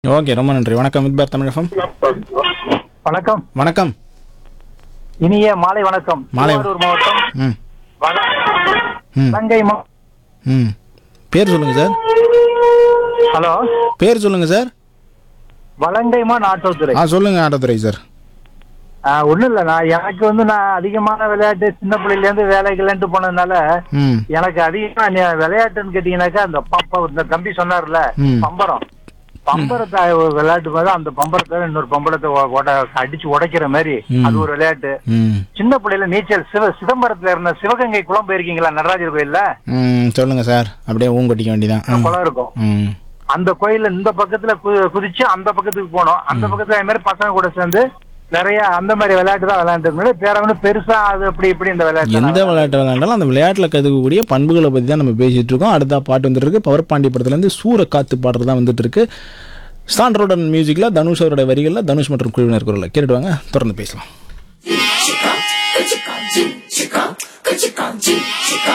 Okay ரொம்ப நன்றி வணக்கம் வித்பார் தமிழகம் வணக்கம் வணக்கம் இனிய மாலை வணக்கம் மாலை திருவாரூர் மாவட்டம் ம் வல- ம் வலங்கை மா- ம் பேர் சொல்லுங்க சார் ஹலோ பேர் சொல்லுங்க சார் வலங்கைமா நாட்டோத்துறை ஆ சொல்லுங்க ஆட்டோத்துறை சார் ஒண்ணும் இல்ல நான் எனக்கு வந்து நான் அதிகமான விளையாட்டு சின்ன பிள்ளையில இருந்து வேலைகள்ன்ட்டு போனதுனால ம் எனக்கு அதிகமா நீ விளையாட்டுன்னு கேட்டீங்கன்னாக்கா அந்த பப்ப இந்த தம்பி சொன்னார்ல ம். பம்பரம் பம்பரத்தை விளையாட்டு போது அந்த பம்பரத்தை இன்னொரு பம்பரத்தை ஒ- உட- அடிச்சு உடைக்கிற மாதிரி ம். அது ஒரு விளையாட்டு ம் சின்ன பிள்ளையில நீச்சல் சிவ சிதம்பரத்துல இருந்த சிவகங்கை குளம் போயிருக்கீங்களா நடராஜர் கோயில்ல ம் சொல்லுங்க சார் அப்படியே ஊங்கொட்டிக்க வேண்டியதான் ம். குளம் இருக்கும் ம் அந்த கோயில்ல இந்த பக்கத்துல கு- குதிச்சு அந்த பக்கத்துக்கு போனோம் அந்த பக்கத்துல அதே மாதிரி பசங்க கூட சேர்ந்து நிறைய அந்த மாதிரி விளையாட்டு தான் விளையாண்டு பேர வந்து பெருசா அது அப்படி இப்படி இந்த விளையாட்டு எந்த விளையாட்டு விளையாண்டாலும் அந்த விளையாட்டில் கற்றுக்கக்கூடிய பண்புகளை பற்றி தான் நம்ம பேசிட்டு இருக்கோம் அடுத்த பாட்டு வந்துட்டு இருக்கு பவர் பாண்டி படத்துலேருந்து சூற காத்து பாடுறது தான் வந்துட்டு இருக்கு ஸ்டாண்டர்டன் மியூசிக்கில் தனுஷ் அவரோட வரிகளில் தனுஷ் மற்றும் குழுவினர் குரலில் கேட்டுட்டு வாங்க தொடர்ந்து பேசலாம் Chica, chica, chica, chica, chica, chica.